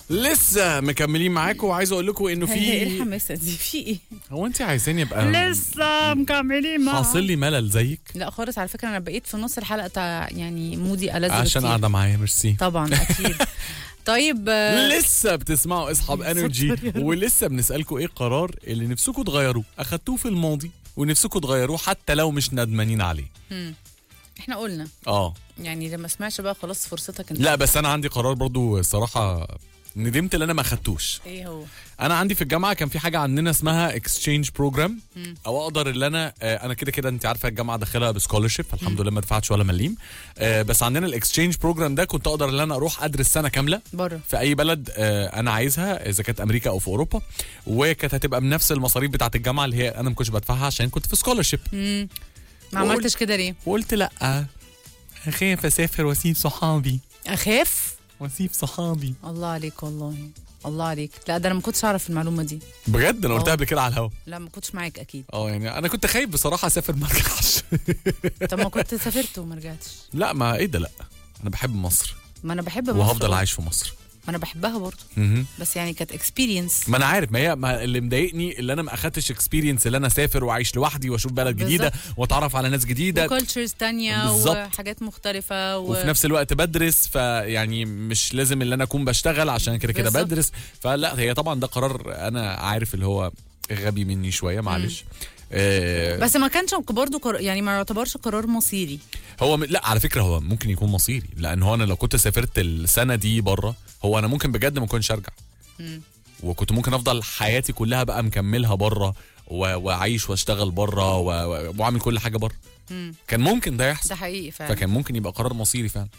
لسه مكملين معاكم وعايز اقول لكم انه ايه في الحماسه دي في ايه هو انت عايزاني ابقى لسه مكملين حاصل لي ملل زيك لا خالص على فكره انا بقيت في نص الحلقه تع... يعني مودي ألذ عشان بكتير. قاعده معايا ميرسي طبعا اكيد طيب آه، لسه بتسمعوا اصحاب انرجي ستر يا رب. ولسه بنسالكم ايه القرار اللي نفسكم تغيروه اخدتوه في الماضي ونفسكم تغيروه حتى لو مش ندمانين عليه احنا قلنا اه يعني لما سمعش بقى خلاص فرصتك انت لا بس انا عندي قرار برضو الصراحه ندمت اللي انا ما خدتوش ايه هو انا عندي في الجامعه كان في حاجه عندنا اسمها اكسشينج بروجرام او اقدر اللي انا آه، انا كده كده انت عارفه الجامعه داخلها بسكولرشيب فالحمد لله ما دفعتش ولا مليم آه، بس عندنا الاكسشينج بروجرام ده كنت اقدر ان انا اروح ادرس سنه كامله بره في اي بلد آه، انا عايزها اذا كانت امريكا او في اوروبا وكانت هتبقى بنفس المصاريف بتاعت الجامعه اللي هي انا ما كنتش بدفعها عشان كنت في سكولرشيب ما وقول- عملتش كده ليه وقلت لا اخاف اسافر واسيب صحابي اخاف واسيب صحابي الله عليك والله الله عليك لا ده انا ما كنتش اعرف المعلومه دي بجد انا قلتها آه. قبل كده على الهوا لا ما كنتش معاك اكيد اه يعني انا كنت خايف بصراحه اسافر ما ارجعش طب ما كنت سافرت وما رجعتش لا ما ايه ده لا انا بحب مصر ما انا بحب مصر وهفضل برضه. عايش في مصر ما انا بحبها برضه مهم. بس يعني كانت اكسبيرينس ما انا عارف ما هي ما اللي مضايقني اللي انا ما اخدتش اكسبيرينس اللي انا اسافر واعيش لوحدي واشوف بلد جديده واتعرف على ناس جديده وكالتشرز تانية بالظبط. وحاجات مختلفة و... وفي نفس الوقت بدرس فيعني مش لازم اللي انا اكون بشتغل عشان كده كده بالظبط. بدرس فلا هي طبعا ده قرار انا عارف اللي هو غبي مني شويه معلش آه بس ما كانش برضه قرار يعني ما يعتبرش قرار مصيري هو م... لا على فكره هو ممكن يكون مصيري لان هو انا لو كنت سافرت السنه دي بره هو انا ممكن بجد ما كنتش ارجع مم. وكنت ممكن افضل حياتي كلها بقى مكملها بره و... واعيش واشتغل بره و... و... واعمل كل حاجه بره مم. كان ممكن ده يحصل ده حقيقي فعلا فكان ممكن يبقى قرار مصيري فعلا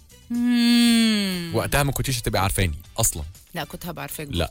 مم. وقتها ما كنتيش هتبقى عارفاني اصلا لا كنت هبقى عارفاك لا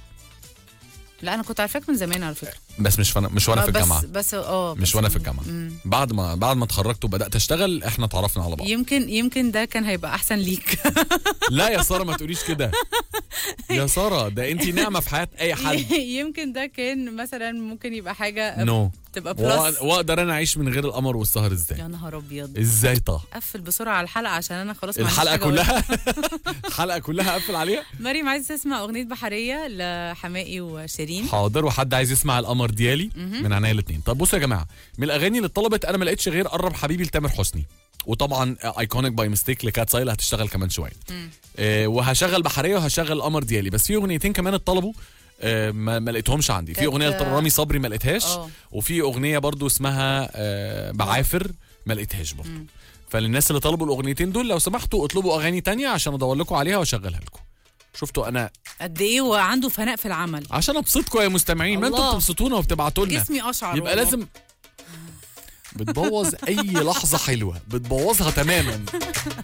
لا انا كنت عارفاك من زمان على فكره بس مش فانا مش وانا آه، في بس الجامعه بس اه مش بس- وانا في الجامعه مم. بعد ما بعد ما اتخرجت وبدات اشتغل احنا اتعرفنا على بعض يمكن يمكن ده كان هيبقى احسن ليك لا يا ساره ما تقوليش كده يا ساره ده انت نعمه في حياه اي حد يمكن ده كان مثلا ممكن يبقى حاجه نو تبقى وأ- بلس واقدر انا اعيش من غير القمر والسهر ازاي يا نهار ابيض ازاي طه قفل بسرعه على الحلقه عشان انا خلاص ما عنديش الحلقه حاجة أقولها. كلها الحلقه كلها قفل عليها مريم عايز تسمع اغنيه بحريه لحمائي وشيرين حاضر وحد عايز يسمع القمر ديالي من عينيا الاثنين طب بصوا يا جماعه من الاغاني اللي اتطلبت انا ما لقيتش غير قرب حبيبي لتامر حسني وطبعا ايكونيك باي ميستيك لكات سايل هتشتغل كمان شويه آه وهشغل بحريه وهشغل قمر ديالي بس في اغنيتين كمان اتطلبوا آه ما, ما لقيتهمش عندي في كانت- اغنيه لرامي صبري ما لقيتهاش آه. وفي اغنيه برضو اسمها آه بعافر ما لقيتهاش برضو فللناس اللي طلبوا الاغنيتين دول لو سمحتوا اطلبوا اغاني تانية عشان ادور لكم عليها واشغلها لكم شفتوا انا قد ايه وعنده فناء في العمل عشان ابسطكم يا مستمعين ما انتوا الله. بتبسطونا وبتبعتوا لنا جسمي اشعر يبقى والله. لازم بتبوظ اي لحظه حلوه بتبوظها تماما